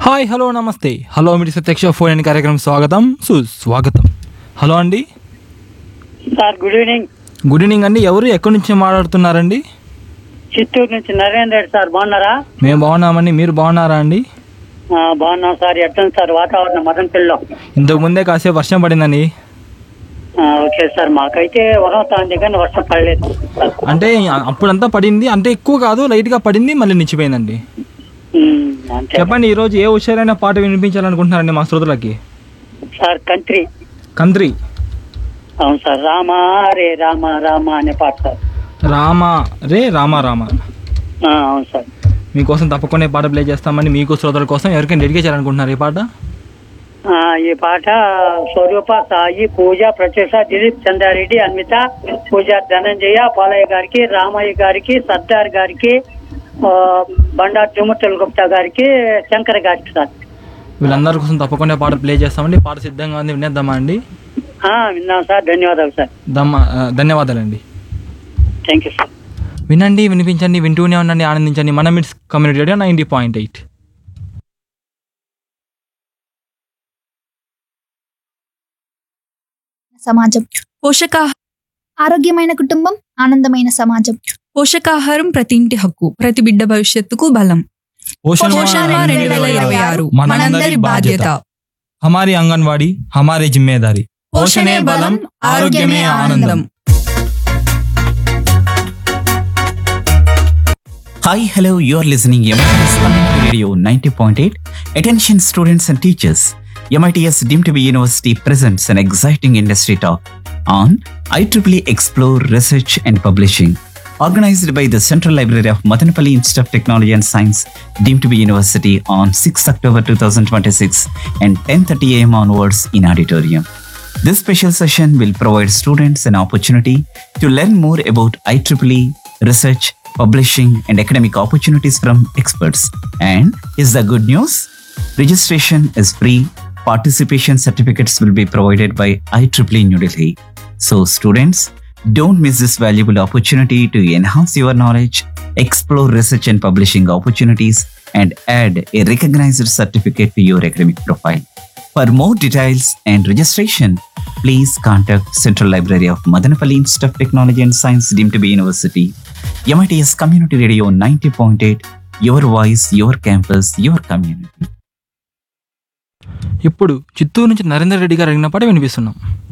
Hi hello నమస్తే hello మీరు ప్రత్యక్ష ఫోన్ ఇన్ కార్యక్రమం స్వాగతం సుస్వాగతం హలో అండి sir good evening good evening అండి ఎవరు ఎక్కడి నుంచి మాట్లాడుతున్నారండి చిత్తూరు నుంచి నరేంద్ర రెడ్డి సార్ బాగున్నారా మేము బాగున్నామండి మీరు బాగున్నారా అండి ఆ, బాగున్నాం సార్ ఎట్లా సార్ వాతావరణం మదనపల్లిలో ఇంతకు ముందే కాసేపు వర్షం పడిందండి ఆ, ఓకే సార్ మాకైతే వరవుతుంది కానీ వర్షం పడలేదు అంటే అప్పుడంతా పడింది అంటే ఎక్కువ కాదు లైట్గా పడింది మళ్ళీ నిచ్చిపోయిందండి ఉమ్, అంతే చెప్పండి ఈరోజు ఏ హుషారైన పాట వినిపించాలనుకుంటున్నారండి మా శ్రోతలకి సార్ కంట్రీ కంత్రి అవును సార్ రామ రే రామ రామ అనే పాట సార్ రామ రే రామ రామ ఆ, అవును సార్ మీకోసం తప్పకుండా ఈ పాట ప్లే చేస్తామండి మీకు శ్రోతల కోసం ఎవరికైనా డెడికేట్ చేయాలనుకుంటున్నారు ఈ పాట ఆ, ఈ పాట స్వరూప సాయి పూజ ప్రత్యూష దిలీప్ చంద్రారెడ్డి అన్విత పూజ ధనంజయ పాలయ్య గారికి రామయ్య గారికి సర్దార్ గారికి ఆ, బండారు తిరుమతుల గుప్తా గారికి శంకర్ గారికి సార్ వీళ్ళందరి కోసం తప్పకుండా ఈ పాట ప్లే చేస్తామండి పాట సిద్ధంగా ఉంది వినేద్దామా అండి ఆ, విన్నాం సార్ ధన్యవాదాలు సార్ దమ్మ ఆ, ధన్యవాదాలండి థ్యాంక్ యూ సార్ వినండి వినిపించండి వింటూనే ఉండండి ఆనందించండి మన MITS community radio ninety point eight సమాజం పోషకాహ ఆరోగ్యమైన కుటుంబం ఆనందమైన సమాజం పోషకాహారం ప్రతి ఇంటి హక్కు ప్రతి బిడ్డ భవిష్యత్తుకు బలం పోషణ పోషణ రెండు వేల ఇరవై ఆరు మనందరి బాధ్యత హమారి అంగన్వాడీ హమారే జిమ్మేదారి పోషణే బలం ఆరోగ్యమే ఆనందం Hi, hello, you're listening MITS Community Radio 90.8. Attention students and teachers. MITS deemed to be university presents an exciting industry talk on IEEE Explore Research and Publishing. Organized by the Central Library of Madanapalli Institute of Technology and Science, deemed to be university on 6th October 2026 and 10.30 am onwards in auditorium. This special session will provide students an opportunity to learn more about IEEE research, publishing, and academic opportunities from experts. And is the good news? Registration is free. Participation certificates will be provided by IEEE New Delhi. So, students, don't miss this valuable opportunity to enhance your knowledge, explore research and publishing opportunities, and add a recognized certificate to your academic profile. For more details and registration, please contact Central Library of Madanapalli Institute of Technology and Science deemed to be university. MITS Community Radio 90.8, your voice, your campus, your community. ఇప్పుడు చిత్తూరు నుంచి నరేందర్ రెడ్డి గారు అడిగిన పాట వినిపిస్తున్నాం